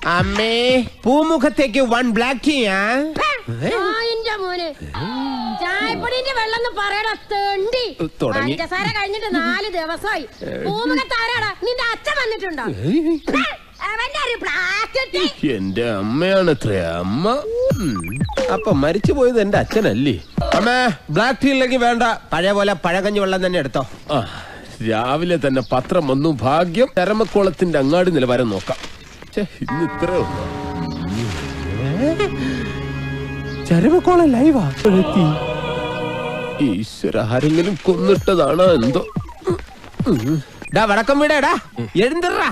അമ്മേ പൂമുഖത്തേക്ക് one black ടീയാ ആ, എന്റെ മോനെ ചായപ്പൊടിന്റെ വെള്ളം പറയടാ തെണ്ടി തുടങ്ങി. പഞ്ചസാര കഴിഞ്ഞിട്ട് നാല് ദിവസമായി പൂമുഖത്താരാടാ നിന്റെ അച്ഛൻ വന്നിട്ടുണ്ടോ അവന്റെ ഒരു പ്ലാസ്റ്റിക് എന്റെ അമ്മയാണ് അത്ര അമ്മ ഉം. അപ്പൊ മരിച്ചു പോയത് എന്റെ അച്ഛനല്ലേ അമ്മേ ബ്ലാക്ക് ടീ ഇല്ലെങ്കിൽ വേണ്ട പഴയ പോലെ പഴകഞ്ഞി വെള്ളം തന്നെ എടുത്തോ ആ രാവിലെ തന്നെ പത്രം വന്നു ഭാഗ്യം ചരമക്കോളത്തിന്റെ അങ്ങാടി നിലവാരം നോക്കാം ഛെ, ഇന്ന് ഇത്രേ ഉള്ളൂ ചരമക്കോളം ലൈവാ എത്തി ഈശ്വര ആരെങ്കിലും കൊന്നിട്ടതാണോ എന്തോ ഡാ വടക്കം വീടാ എഴുന്തറാ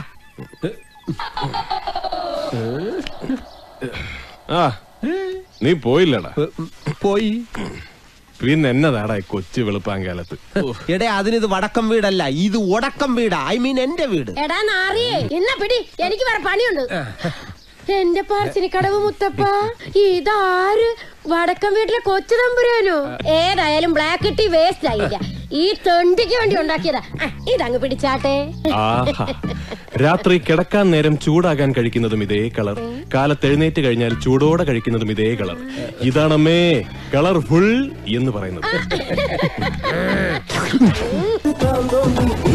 ആ നീ പോയില്ലടാ പോയി പിന്നെ എന്നതാടാ ഈ കൊച്ചു വെളുപ്പാങ്കാലത്ത് എടേ അതിനിത് വടക്കം വീടല്ല ഇത് ഒടക്കം വീടാ ഐ മീൻ എന്റെ വീട് എടാ നാറിയേ എന്നാ പിടി എനിക്ക് വേറെ പണിയുണ്ട് എന്റെ പറശ്ശിനിക്കടവ് മുത്തപ്പ ഇതാര് വടക്കം വീട്ടിലെ കൊച്ചു തമ്പുരാനോ ഏതായാലും ബ്ലാക്ക് ടീ വേസ്റ്റ് ആയില്ല ഈ തൊണ്ടിക്ക് വേണ്ടി ഉണ്ടാക്കിയതാ ആ, ഇതങ്ങ് പിടിച്ചാട്ടെ ആഹാ രാത്രി കിടക്കാൻ നേരം ചൂടാകാൻ കഴിക്കുന്നതും ഇതേ കളർ കാലത്ത് എഴുന്നേറ്റ് കഴിഞ്ഞാൽ ചൂടോടെ കഴിക്കുന്നതും ഇതേ കളർ ഇതാണമ്മേ കളർഫുൾ എന്ന് പറയുന്നത്